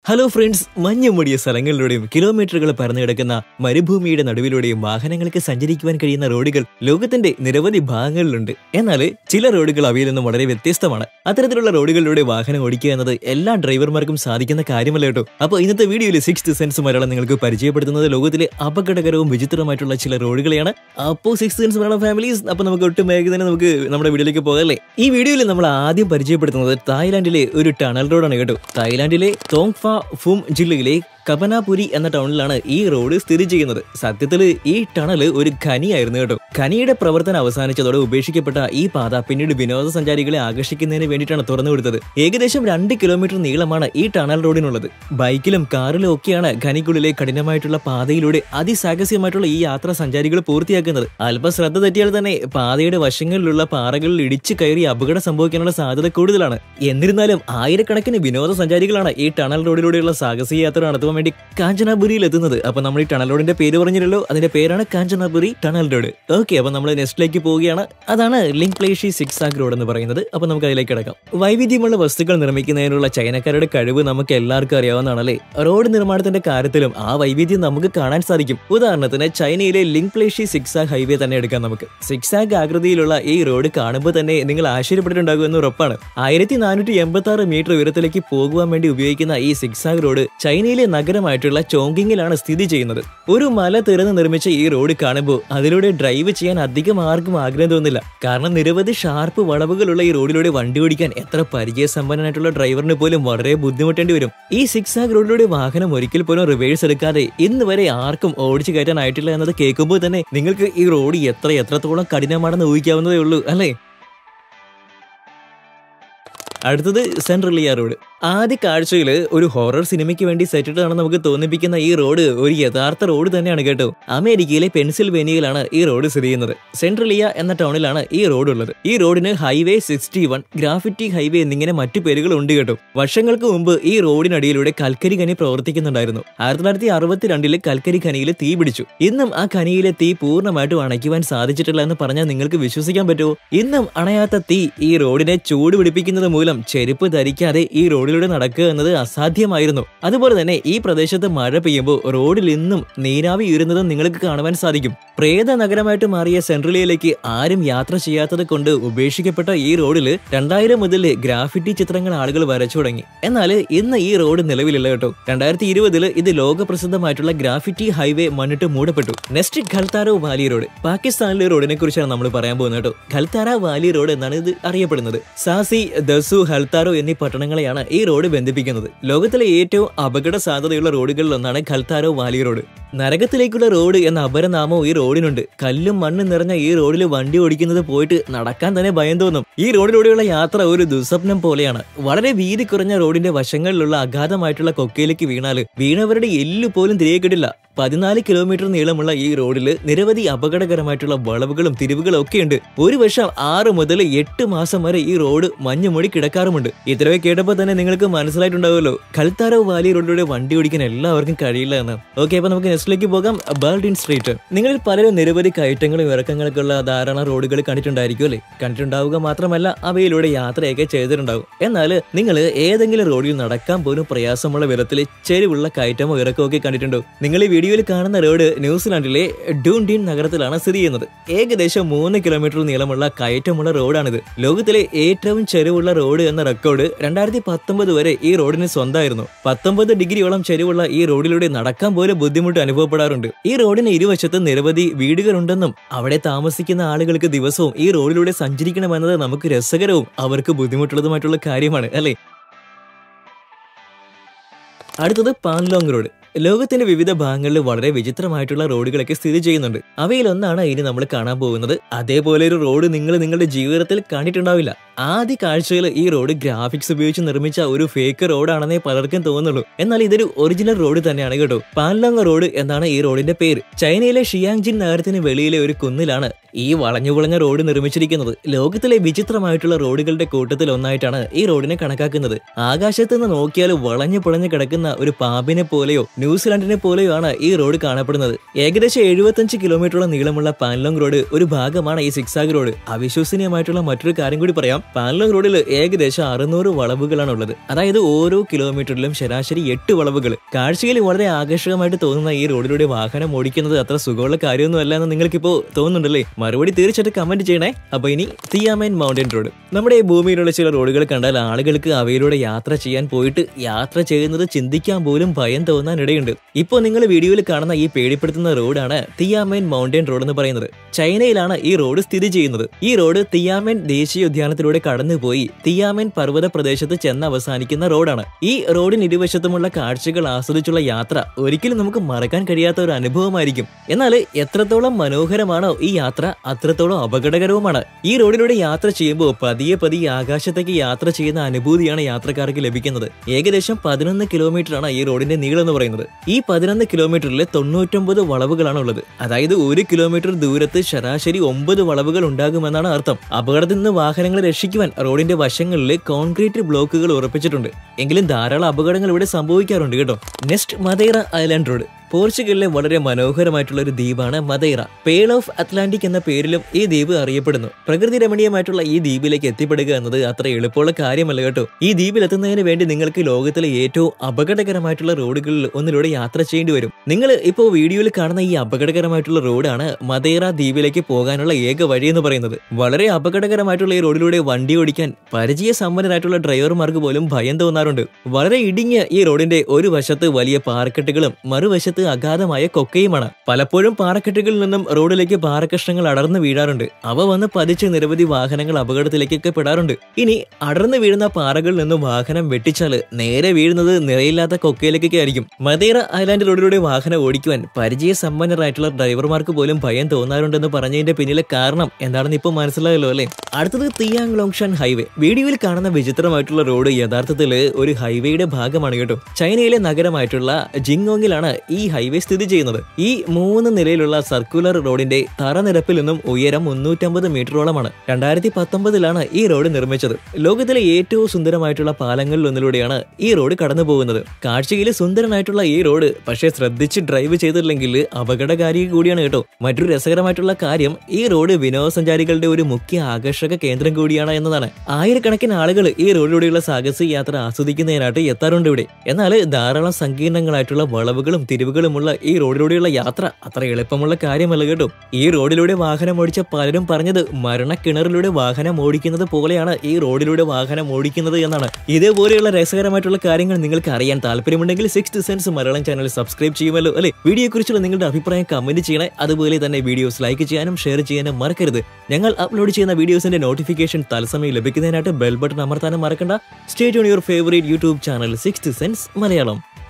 hello friends മഞ്ഞ് മൂടിയ സ്ഥലങ്ങളിലൂടെയും കിലോമീറ്ററുകൾ പരന്നു കിടക്കുന്ന മരുഭൂമിയുടെ നടുവിലൂടെയും വാഹനങ്ങൾക്ക് സഞ്ചരിക്കുവാൻ കഴിയുന്ന റോഡുകൾ ലോകത്തിന്റെ നിരവധി ഭാഗങ്ങളിലുണ്ട് എന്നാൽ ചില റോഡുകൾ അവയിൽ നിന്നും വളരെ വ്യത്യസ്തമാണ് അത്തരത്തിലുള്ള റോഡുകളിലൂടെ വാഹനം ഓടിക്കുക എന്നത് എല്ലാ ഡ്രൈവർമാർക്കും സാധിക്കുന്ന കാര്യമല്ല കേട്ടോ അപ്പോൾ ഇന്നത്തെ വീഡിയോയിൽ സിക്സ് സെൻസ് മലയാളം നിങ്ങൾക്ക് പരിചയപ്പെടുത്തുന്നത് ലോകത്തിലെ അപകടകരവും വിചിത്രമായിട്ടുള്ള ചില റോഡുകളെയാണ് അപ്പോൾ സിക്സ് സെൻസ് മലയാളം ഫാമിലീസ് അപ്പോൾ നമുക്ക് ഒട്ടും വേഗം തന്നെ നമുക്ക് നമ്മുടെ വീഡിയോയിലേക്ക് പോകല്ലേ ഈ വീഡിയോയിൽ നമ്മൾ ആദ്യം പരിചയപ്പെടുത്തുന്നത് തായ്ലാന്റിലെ ഒരു ടണൽ റോഡാണ് കേട്ടോ തായ്ലാന്റിലെ തോങ്ഫ ഫും ജില്ലയിലെ കപനാപുരി എന്ന ടൗണിലാണ് ഈ റോഡ് സ്ഥിതി ചെയ്യുന്നത് സത്യത്തിൽ ഈ ടണല് ഒരു ഖനിയായിരുന്നു കേട്ടോ ഖനിയുടെ പ്രവർത്തനം അവസാനിച്ചതോടെ ഉപേക്ഷിക്കപ്പെട്ട ഈ പാത പിന്നീട് വിനോദസഞ്ചാരികളെ ആകർഷിക്കുന്നതിന് വേണ്ടിയിട്ടാണ് തുറന്നു കൊടുത്തത് ഏകദേശം രണ്ട് കിലോമീറ്റർ നീളമാണ് ഈ ടണൽ റോഡിനുള്ളത് ബൈക്കിലും കാറിലും ഒക്കെയാണ് ഖനിക്കുള്ളിലെ കഠിനമായിട്ടുള്ള പാതയിലൂടെ അതിസാഹസ്യമായിട്ടുള്ള ഈ യാത്ര സഞ്ചാരികൾ പൂർത്തിയാക്കുന്നത് അല്പം ശ്രദ്ധ തെറ്റിയാൽ തന്നെ പാതയുടെ വശങ്ങളിലുള്ള പാറകളിൽ ഇടിച്ചു കയറി അപകടം സംഭവിക്കാനുള്ള സാധ്യത കൂടുതലാണ് എന്നിരുന്നാലും ആയിരക്കണക്കിന് വിനോദസഞ്ചാരികളാണ് ഈ ടണൽ റോഡിലൂടെയുള്ള സാഹസിക യാത്ര നടത്തുവാൻ വേണ്ടി കാഞ്ചനാപുരിയിൽ എത്തുന്നത് അപ്പൊ നമ്മൾ ഈ ടണൽ റോഡിന്റെ പേര് പറഞ്ഞില്ലല്ലോ അതിന്റെ പേരാണ് കാഞ്ചനാപുരി ടണൽ റോഡ് ഓക്കെ അപ്പൊ നമ്മൾ നെക്സ്റ്റിലേക്ക് പോവുകയാണ് അതാണ് ലിങ്ക് പ്ലേഷി സിക്സ് ആഗ് റോഡ് എന്ന് പറയുന്നത് അപ്പൊ നമുക്ക് അതിലേക്ക് കിടക്കാം വൈവിധ്യമുള്ള വസ്തുക്കൾ നിർമ്മിക്കുന്നതിനുള്ള ചൈനക്കാരുടെ കഴിവ് നമുക്ക് എല്ലാവർക്കും അറിയാവുന്നതാണല്ലേ റോഡ് നിർമ്മാണത്തിന്റെ കാര്യത്തിലും ആ വൈവിധ്യം നമുക്ക് കാണാൻ സാധിക്കും ഉദാഹരണത്തിന് ചൈനയിലെ ലിങ്ക് പ്ലേഷി സിക്സ് ആഗ് ഹൈവേ തന്നെ എടുക്കാം നമുക്ക് സിക്സ് ആഗ് ആകൃതിയിലുള്ള ഈ റോഡ് കാണുമ്പോൾ തന്നെ നിങ്ങൾ ആശ്ചര്യപ്പെട്ടിട്ടുണ്ടാകും എന്ന് ഉറപ്പാണ് ആയിരത്തി നാനൂറ്റി എൺപത്തി ആറ് മീറ്റർ ഉയരത്തിലേക്ക് പോകുവാൻ വേണ്ടി ഉപയോഗിക്കുന്ന ഈ സിക്സ് ആഗ് റോഡ് ചൈനയിലെ നഗരമായിട്ടുള്ള ചോങ്കിങ്ങിലാണ് സ്ഥിതി ചെയ്യുന്നത് ഒരു മല തുറന്ന് നിർമ്മിച്ച ഈ റോഡ് കാണുമ്പോൾ അതിലൂടെ ഡ്രൈവ് ചെയ്യാൻ അധികം ആർക്കും ആഗ്രഹം തോന്നില്ല കാരണം നിരവധി ഷാർപ്പ് വളവുകളുള്ള ഈ റോഡിലൂടെ വണ്ടി ഓടിക്കാൻ എത്ര പരിചയസമ്പന്നനായിട്ടുള്ള ഡ്രൈവറിന് പോലും വളരെ ബുദ്ധിമുട്ടേണ്ടി വരും ഈ സിക്സ് ആഗ് റോഡിലൂടെ വാഹനം ഒരിക്കൽ പോലും റിവേഴ്സ് എടുക്കാതെ ഇന്ന് വരെ ആർക്കും ഓടിച്ചു കയറ്റാനായിട്ടില്ല എന്നത് കേൾക്കുമ്പോൾ തന്നെ നിങ്ങൾക്ക് ഈ റോഡ് എത്ര എത്രത്തോളം കഠിനമാണെന്ന് ഊഹിക്കാവുന്നതേ ഉള്ളൂ അല്ലേ അടുത്തത് സെൻട്രലിയ റോഡ് ആദ്യ കാഴ്ചയിൽ ഒരു ഹൊറർ സിനിമയ്ക്ക് വേണ്ടി സെറ്റിട്ടാണെന്ന് നമുക്ക് തോന്നിപ്പിക്കുന്ന ഈ റോഡ് ഒരു യഥാർത്ഥ റോഡ് തന്നെയാണ് കേട്ടോ അമേരിക്കയിലെ പെൻസിൽവേനിയയിലാണ് ഈ റോഡ് സ്ഥിതി ചെയ്യുന്നത് സെൻട്രലിയ എന്ന ടൗണിലാണ് ഈ റോഡ് ഉള്ളത് ഈ റോഡിന് highway sixty one graffiti highway എന്നിങ്ങനെ മറ്റു പേരുകൾ ഉണ്ട് കേട്ടോ വർഷങ്ങൾക്ക് മുമ്പ് ഈ റോഡിനടിയിലൂടെ കൽക്കരി ഖനി പ്രവർത്തിക്കുന്നുണ്ടായിരുന്നു ആയിരത്തി തൊള്ളായിരത്തി അറുപത്തിരണ്ടില് കൽക്കരി ഖനിയിൽ തീ പിടിച്ചു ഇന്നും ആ ഖനിയിലെ തീ പൂർണ്ണമായിട്ടും അണയ്ക്കുവാൻ സാധിച്ചിട്ടില്ല എന്ന് പറഞ്ഞാൽ നിങ്ങൾക്ക് വിശ്വസിക്കാൻ പറ്റുമോ ഇന്നും അണയാത്ത തീ ഈ റോഡിനെ ചൂട് പിടിപ്പിക്കുന്നത് മൂലം ചെരുപ്പ് ധരിക്കാതെ ഈ റോഡിലൂടെ നടക്കുക എന്നത് അസാധ്യമായിരുന്നു അതുപോലെ തന്നെ ഈ പ്രദേശത്ത് മഴ പെയ്യുമ്പോൾ റോഡിൽ ഇന്നും നീരാവി ഉയരുന്നതും നിങ്ങൾക്ക് കാണുവാൻ സാധിക്കും പ്രേത നഗരമായിട്ട് മാറിയ സെൻട്രലിയയിലേക്ക് ആരും യാത്ര ചെയ്യാത്തത് കൊണ്ട് ഉപേക്ഷിക്കപ്പെട്ട ഈ റോഡിൽ രണ്ടായിരം മുതൽ ഗ്രാഫിറ്റി ചിത്രങ്ങൾ ആളുകൾ വരച്ചു തുടങ്ങി എന്നാൽ ഇന്ന് ഈ റോഡ് നിലവിലില്ല കേട്ടോ രണ്ടായിരത്തി ഇരുപതിൽ ഇത് ലോകപ്രസിദ്ധമായിട്ടുള്ള ഗ്രാഫിറ്റി ഹൈവേ മണ്ണിട്ട് മൂടപ്പെട്ടു നെക്സ്റ്റ് ഖൽത്താരോ വാലി റോഡ് പാകിസ്ഥാനിലെ റോഡിനെ കുറിച്ചാണ് നമ്മൾ പറയാൻ പോകുന്നത് കേട്ടോ ഖൽത്താര വാലി റോഡ് എന്നാണ് ഇത് അറിയപ്പെടുന്നത് സാസി ദസു ഹൽത്താരോ എന്നീ പട്ടണങ്ങളെയാണ് ഈ റോഡ് ബന്ധിപ്പിക്കുന്നത് ലോകത്തിലെ ഏറ്റവും അപകട സാധ്യതയുള്ള റോഡുകളിൽ ഒന്നാണ് ഖൽത്താരോ വാലി റോഡ് നരകത്തിലേക്കുള്ള റോഡ് എന്ന അപരനാമവും ഈ റോഡിനുണ്ട് കല്ലും മണ്ണും നിറഞ്ഞ ഈ റോഡിൽ വണ്ടി ഓടിക്കുന്നത് പോയിട്ട് നടക്കാൻ തന്നെ ഭയം തോന്നും ഈ റോഡിലൂടെയുള്ള യാത്ര ഒരു ദുസ്വപ്നം പോലെയാണ് വളരെ വീതി കുറഞ്ഞ റോഡിന്റെ വശങ്ങളിലുള്ള അഗാധമായിട്ടുള്ള കൊക്കയിലേക്ക് വീണാൽ വീണവരുടെ എല്ലു പോലും തിരികെ കിട്ടില്ല പതിനാല് കിലോമീറ്റർ നീളമുള്ള ഈ റോഡിൽ നിരവധി അപകടകരമായിട്ടുള്ള വളവുകളും തിരിവുകളും ഒക്കെ ഉണ്ട് ഒരു വർഷം ആറ് മുതൽ എട്ട് മാസം വരെ ഈ റോഡ് മഞ്ഞുമൂടി കിടക്കാറുമുണ്ട് ഇത്രയൊക്കെ കേട്ടപ്പോൾ തന്നെ നിങ്ങൾക്ക് മനസ്സിലായിട്ടുണ്ടാവുമല്ലോ കൽത്താരോ വാലി റോഡിലൂടെ വണ്ടി ഓടിക്കാൻ എല്ലാവർക്കും കഴിയില്ല എന്ന് ഓക്കെ അപ്പൊ നമുക്ക് നെക്സ്റ്റിലേക്ക് പോകാം ബർഡിൻ സ്ട്രീറ്റ് നിങ്ങളിൽ പലരും നിരവധി കയറ്റങ്ങളും ഇറക്കങ്ങളൊക്കെ ഉള്ള ധാരാളം റോഡുകൾ കണ്ടിട്ടുണ്ടായിരിക്കും അല്ലേ കണ്ടിട്ടുണ്ടാവുക മാത്രമല്ല അവയിലൂടെ യാത്രയൊക്കെ ചെയ്തിട്ടുണ്ടാവും എന്നാൽ നിങ്ങൾ ഏതെങ്കിലും റോഡിൽ നടക്കാൻ പോലും പ്രയാസമുള്ള വിധത്തിൽ ചെരിവുള്ള കയറ്റമോ ഇറക്കമോ ഒക്കെ കണ്ടിട്ടുണ്ടോ നിങ്ങൾ ഈ വീഡിയോയിൽ കാണുന്ന റോഡ് ന്യൂസിലാൻഡിലെ ഡൂൺഡീൻ നഗരത്തിലാണ് സ്ഥിതി ചെയ്യുന്നത് ഏകദേശം മൂന്ന് കിലോമീറ്റർ നീളമുള്ള കയറ്റമുള്ള റോഡാണിത് ലോകത്തിലെ ഏറ്റവും ചെരിവുള്ള റോഡ് എന്ന റെക്കോർഡ് രണ്ടായിരത്തി പത്തൊമ്പത് വരെ ഈ റോഡിന് സ്വന്തമായിരുന്നു പത്തൊമ്പത് ഡിഗ്രിയോളം ചെരിവുള്ള ഈ റോഡിലൂടെ നടക്കാൻ പോലും ബുദ്ധിമുട്ട് അനുഭവപ്പെടാറുണ്ട് ഈ റോഡിന് ഇരുവശത്ത് നിരവധി വീടുകളുണ്ടെന്നും അവിടെ താമസിക്കുന്ന ആളുകൾക്ക് ദിവസവും ഈ റോഡിലൂടെ സഞ്ചരിക്കണമെന്നത് നമുക്ക് രസകരവും അവർക്ക് ബുദ്ധിമുട്ടുള്ളതുമായിട്ടുള്ള കാര്യമാണ് അല്ലേ അടുത്തത് പാൻലോങ് റോഡ് ലോകത്തിന്റെ വിവിധ ഭാഗങ്ങളിൽ വളരെ വിചിത്രമായിട്ടുള്ള റോഡുകളൊക്കെ സ്ഥിതി ചെയ്യുന്നുണ്ട് അവയിലൊന്നാണ് ഇനി നമ്മൾ കാണാൻ പോകുന്നത് അതേപോലെ ഒരു റോഡ് നിങ്ങൾ നിങ്ങളുടെ ജീവിതത്തിൽ കണ്ടിട്ടുണ്ടാവില്ല ആദ്യ കാഴ്ചയിൽ ഈ റോഡ് ഗ്രാഫിക്സ് ഉപയോഗിച്ച് നിർമ്മിച്ച ഒരു ഫേക്ക് റോഡാണെന്നേ പലർക്കും തോന്നുള്ളൂ എന്നാൽ ഇതൊരു ഒറിജിനൽ റോഡ് തന്നെയാണ് കേട്ടോ പാൻലോങ് റോഡ് എന്നാണ് ഈ റോഡിന്റെ പേര് ചൈനയിലെ ഷിയാങ്ജിൻ നഗരത്തിന് വെളിയിലെ ഒരു കുന്നിലാണ് ഈ വളഞ്ഞു വളഞ്ഞ റോഡ് നിർമ്മിച്ചിരിക്കുന്നത് ലോകത്തിലെ വിചിത്രമായിട്ടുള്ള റോഡുകളുടെ കൂട്ടത്തിൽ ഒന്നായിട്ടാണ് ഈ റോഡിനെ കണക്കാക്കുന്നത് ആകാശത്ത് നിന്ന് നോക്കിയാൽ വളഞ്ഞു പുളഞ്ഞു കിടക്കുന്ന ഒരു പാമ്പിനെ പോലെയോ ന്യൂസിലാൻഡിനെ പോലെയോ ആണ് ഈ റോഡ് കാണപ്പെടുന്നത് ഏകദേശം എഴുപത്തഞ്ച് കിലോമീറ്ററോളം നീളമുള്ള പാൻലോങ് റോഡ് ഒരു ഭാഗമാണ് ഈ സിക്സാഗ് റോഡ് അവിശ്വസനീയമായിട്ടുള്ള മറ്റൊരു കാര്യം കൂടി പറയാം പാനലോങ് റോഡിൽ ഏകദേശം അറുന്നൂറ് വളവുകളാണ് ഉള്ളത് അതായത് ഓരോ കിലോമീറ്ററിലും ശരാശരി എട്ട് വളവുകൾ കാഴ്ചയിൽ വളരെ ആകർഷകമായിട്ട് തോന്നുന്ന ഈ റോഡിലൂടെ വാഹനം ഓടിക്കുന്നത് അത്ര സുഖമുള്ള കാര്യമൊന്നും അല്ല എന്ന് നിങ്ങൾക്കിപ്പോ തോന്നുന്നുണ്ടല്ലേ മറുപടി തീർച്ചയായിട്ടും കമന്റ് ചെയ്യണേ അപ്പൊ ഇനി തിയാമൈൻ മൗണ്ടൻ റോഡ് നമ്മുടെ ഈ ഭൂമിയിലുള്ള ചില റോഡുകൾ കണ്ടാൽ ആളുകൾക്ക് അവയിലൂടെ യാത്ര ചെയ്യാൻ പോയിട്ട് യാത്ര ചെയ്യുന്നത് ചിന്തിക്കാൻ പോലും ഭയം തോന്നാൻ ഇടയുണ്ട് ഇപ്പോൾ നിങ്ങൾ വീഡിയോയിൽ കാണുന്ന ഈ പേടിപ്പെടുത്തുന്ന റോഡാണ് തിയാമൈൻ മൗണ്ടൻ റോഡ് എന്ന് പറയുന്നത് ചൈനയിലാണ് ഈ റോഡ് സ്ഥിതി ചെയ്യുന്നത് ഈ റോഡ് തിയാമൈൻ ദേശീയോദ്യാനത്തിലൂടെ കടന്നുപോയി തിയാമൈൻ പർവ്വത പ്രദേശത്ത് ചെന്ന് അവസാനിക്കുന്ന റോഡാണ് ഈ റോഡിന് ഇരുവശത്തുമുള്ള കാഴ്ചകൾ ആസ്വദിച്ചുള്ള യാത്ര ഒരിക്കലും നമുക്ക് മറക്കാൻ കഴിയാത്ത ഒരു അനുഭവമായിരിക്കും എന്നാൽ എത്രത്തോളം മനോഹരമാണോ ഈ യാത്ര അത്രത്തോളം അപകടകരവുമാണ് ഈ റോഡിലൂടെ യാത്ര ചെയ്യുമ്പോൾ പതിയെ പതിയെ ആകാശത്തേക്ക് യാത്ര ചെയ്യുന്ന അനുഭൂതിയാണ് യാത്രക്കാർക്ക് ലഭിക്കുന്നത് ഏകദേശം പതിനൊന്ന് കിലോമീറ്റർ ആണ് ഈ റോഡിന്റെ നീളം എന്ന് പറയുന്നത് ഈ പതിനൊന്ന് കിലോമീറ്ററിൽ തൊണ്ണൂറ്റൊമ്പത് വളവുകളാണ് ഉള്ളത് അതായത് ഒരു കിലോമീറ്റർ ദൂരത്ത് ശരാശരി ഒമ്പത് വളവുകൾ ഉണ്ടാകുമെന്നാണ് അർത്ഥം അപകടത്തിൽ നിന്ന് വാഹനങ്ങളെ രക്ഷിക്കുവാൻ റോഡിന്റെ വശങ്ങളിൽ കോൺക്രീറ്റ് ബ്ലോക്കുകൾ ഉറപ്പിച്ചിട്ടുണ്ട് എങ്കിലും ധാരാളം അപകടങ്ങൾ ഇവിടെ സംഭവിക്കാറുണ്ട് കേട്ടോ നെക്സ്റ്റ് മദൈറ ഐലാൻഡ് റോഡ് പോർച്ചുഗലിലെ വളരെ മനോഹരമായിട്ടുള്ള ഒരു ദ്വീപാണ് മദൈറ പേൾ ഓഫ് അറ്റ്ലാന്റിക് എന്ന പേരിലും ഈ ദ്വീപ് അറിയപ്പെടുന്നു പ്രകൃതി രമണീയമായിട്ടുള്ള ഈ ദ്വീപിലേക്ക് എത്തിപ്പെടുക എന്നത് അത്ര എളുപ്പമുള്ള കാര്യമല്ല കേട്ടോ ഈ ദ്വീപിൽ എത്തുന്നതിന് വേണ്ടി നിങ്ങൾക്ക് ലോകത്തിലെ ഏറ്റവും അപകടകരമായിട്ടുള്ള റോഡുകളിൽ ഒന്നിലൂടെ യാത്ര ചെയ്യേണ്ടി വരും നിങ്ങൾ ഇപ്പോൾ വീഡിയോയിൽ കാണുന്ന ഈ അപകടകരമായിട്ടുള്ള റോഡാണ് മദൈറ ദ്വീപിലേക്ക് പോകാനുള്ള ഏക വഴി എന്ന് പറയുന്നത് വളരെ അപകടകരമായിട്ടുള്ള ഈ റോഡിലൂടെ വണ്ടി ഓടിക്കാൻ പരിചയസമ്പന്നരായിട്ടുള്ള ഡ്രൈവർമാർക്ക് പോലും ഭയം തോന്നാറുണ്ട് വളരെ ഇടുങ്ങിയ ഈ റോഡിന്റെ ഒരു വശത്ത് വലിയ പാറക്കെട്ടുകളും മറുവശത്ത് അഗാധമായ കൊക്കയുമാണ് പലപ്പോഴും പാറക്കെട്ടുകളിൽ നിന്നും റോഡിലേക്ക് പാറക്കഷ്ണങ്ങൾ അടർന്നു വീഴാറുണ്ട് അവ വന്ന് പതിച്ച് നിരവധി വാഹനങ്ങൾ അപകടത്തിലേക്കൊക്കെ പെടാറുണ്ട് ഇനി അടർന്നു വീഴുന്ന പാറകളിൽ നിന്നും വാഹനം വെട്ടിച്ചാൽ നേരെ വീഴുന്നത് നിറയില്ലാത്ത കൊക്കയിലേക്കൊക്കെ ആയിരിക്കും മദേറ ഐലാൻഡ് റോഡിലൂടെ വാഹനം ഓടിക്കുവാൻ പരിചയസമ്പന്നരായിട്ടുള്ള ഡ്രൈവർമാർക്ക് പോലും ഭയം തോന്നാറുണ്ടെന്ന് പറഞ്ഞതിന്റെ പിന്നിലെ കാരണം എന്താണെന്ന് ഇപ്പൊ മനസ്സിലായല്ലോ അല്ലേ അടുത്തത് തിയാങ് ലോങ്ഷാൻ ഹൈവേ വീഡിയോയിൽ കാണുന്ന വിചിത്രമായിട്ടുള്ള റോഡ് യഥാർത്ഥത്തിൽ ഒരു ഹൈവേയുടെ ഭാഗമാണ് കേട്ടോ ചൈനയിലെ നഗരമായിട്ടുള്ള ജിങ്ങോങ്ങിലാണ് ഈ ഹൈവേ സ്ഥിതി ചെയ്യുന്നത് ഈ മൂന്ന് നിലയിലുള്ള സർക്കുലർ റോഡിന്റെ തറനിരപ്പിൽ നിന്നും ഉയരം മുന്നൂറ്റമ്പത് മീറ്ററോളമാണ് രണ്ടായിരത്തി പത്തൊമ്പതിലാണ് ഈ റോഡ് നിർമ്മിച്ചത് ലോകത്തിലെ ഏറ്റവും സുന്ദരമായിട്ടുള്ള പാലങ്ങളിൽ ഒന്നിലൂടെയാണ് ഈ റോഡ് കടന്നു പോകുന്നത് കാഴ്ചയിൽ സുന്ദരനായിട്ടുള്ള ഈ റോഡ് പക്ഷേ ശ്രദ്ധിച്ച് ഡ്രൈവ് ചെയ്തില്ലെങ്കിൽ അപകടകാരി കൂടിയാണ് കേട്ടോ മറ്റൊരു രസകരമായിട്ടുള്ള കാര്യം ഈ റോഡ് വിനോദസഞ്ചാരികളുടെ ഒരു മുഖ്യ ആകർഷക കേന്ദ്രം കൂടിയാണ് എന്നതാണ് ആയിരക്കണക്കിന് ആളുകൾ ഈ റോഡിലൂടെയുള്ള സാഹസിക യാത്ര ആസ്വദിക്കുന്നതിനായിട്ട് എത്താറുണ്ട് ഇവിടെ എന്നാൽ ധാരാളം സങ്കീർണങ്ങളായിട്ടുള്ള വളവുകളും തിരിവുകളുമുള്ള ഈ റോഡിലൂടെയുള്ള യാത്ര അത്ര എളുപ്പമുള്ള കാര്യമല്ല കേട്ടോ ഈ റോഡിലൂടെ വാഹനം ഓടിച്ച പലരും പറഞ്ഞത് മരണക്കിണറിലൂടെ വാഹനം ഓടിക്കുന്നത് പോലെയാണ് ഈ റോഡിലൂടെ വാഹനം ഓടിക്കുന്നത് എന്നാണ് ഇതേപോലെയുള്ള രസകരമായിട്ടുള്ള കാര്യങ്ങൾ നിങ്ങൾക്ക് അറിയാൻ താല്പര്യമുണ്ടെങ്കിൽ six sense Malayalam channel subscribe ചെയ്യുമല്ലോ അല്ലെ വീഡിയോയെക്കുറിച്ചുള്ള നിങ്ങളുടെ അഭിപ്രായം കമന്റ് ചെയ്യണേ അതുപോലെ തന്നെ വീഡിയോസ് ലൈക്ക് ചെയ്യാനും ഷെയർ ചെയ്യാനും മറക്കരുത് ഞങ്ങൾ അപ്ലോഡ് ചെയ്യുന്ന വീഡിയോസിന്റെ നോട്ടിഫിക്കേഷൻ തത്സമയം ലഭിക്കുന്നതിനായിട്ട് ബെൽ ബട്ടൺ അമർത്താനും മറക്കണ്ട stay on your favourite YouTube channel six sense Malayalam